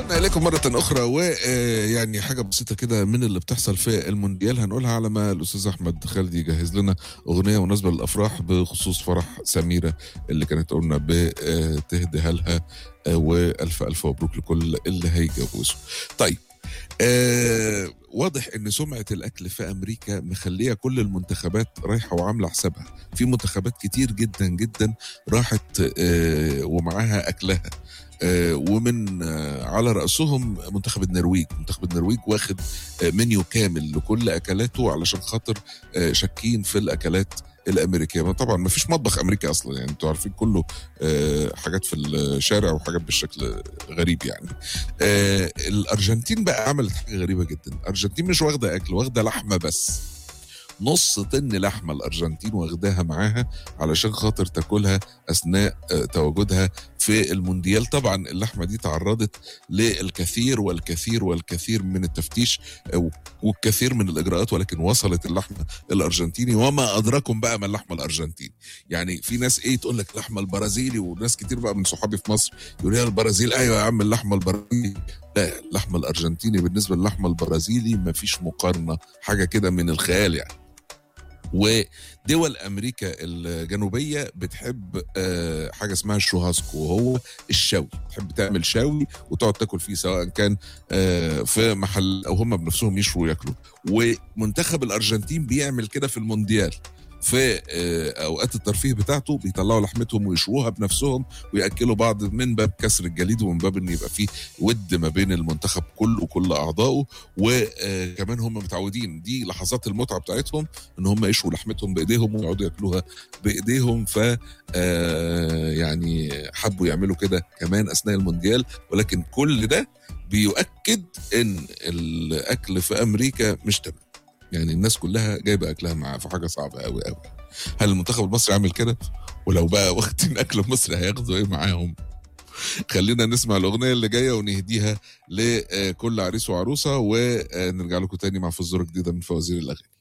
عدنا اليكم مرة أخرى ويعني حاجة بسيطة كده من اللي بتحصل في المونديال هنقولها على ما الأستاذ أحمد خالد يجهز لنا أغنية مناسبة للأفراح بخصوص فرح سميرة اللي كانت قلنا بتهديها لها آه، وألف ألف مبروك لكل اللي هيتجوزوا. طيب آه واضح ان سمعه الاكل في امريكا مخليه كل المنتخبات رايحه وعامله حسابها في منتخبات كتير جدا جدا راحت آه ومعاها اكلها آه ومن آه على راسهم منتخب النرويج منتخب النرويج واخد آه منيو كامل لكل اكلاته علشان خاطر آه شاكين في الاكلات الامريكيه طبعا ما فيش مطبخ امريكي اصلا يعني انتوا عارفين كله آه حاجات في الشارع وحاجات بالشكل غريب يعني آه الارجنتين بقى عملت حاجه غريبه جدا الارجنتين مش واخده اكل واخده لحمه بس نص طن لحمه الارجنتين واخداها معاها علشان خاطر تاكلها اثناء آه، تواجدها في المونديال طبعا اللحمه دي تعرضت للكثير والكثير والكثير من التفتيش آه، والكثير من الاجراءات ولكن وصلت اللحمه الارجنتيني وما ادراكم بقى ما اللحمه الارجنتيني يعني في ناس ايه تقول لك اللحمه البرازيلي وناس كتير بقى من صحابي في مصر يقولوا لي البرازيل ايوه يا عم اللحمه البرازيلي لا اللحمه الارجنتيني بالنسبه للحمه البرازيلي ما فيش مقارنه حاجه كده من الخيال يعني ودول امريكا الجنوبيه بتحب آه، حاجه اسمها الشوهاسكو وهو الشوي تحب تعمل شوي وتقعد تاكل فيه سواء كان آه، في محل او هم بنفسهم يشووا وياكلوا ومنتخب الارجنتين بيعمل كده في المونديال في آه، اوقات الترفيه بتاعته بيطلعوا لحمتهم ويشووها بنفسهم وياكلوا بعض من باب كسر الجليد ومن باب ان يبقى فيه ود ما بين المنتخب كله وكل اعضائه وكمان هم متعودين دي لحظات المتعه بتاعتهم ان هم يشوا لحمتهم بايديهم ويقعدوا ياكلوها بايديهم ف آه، يعني حبوا يعملوا كده كمان اثناء المونديال ولكن كل ده بيؤكد ان الاكل في امريكا مش تمام يعني الناس كلها جايبه اكلها معاها فحاجه صعبه قوي قوي هل المنتخب المصري عامل كده ولو بقى واخدين اكل مصري هياخدوا ايه معاهم خلينا نسمع الاغنيه اللي جايه ونهديها لكل عريس وعروسه ونرجع لكم تاني مع فزوره جديده من فوازير الاغاني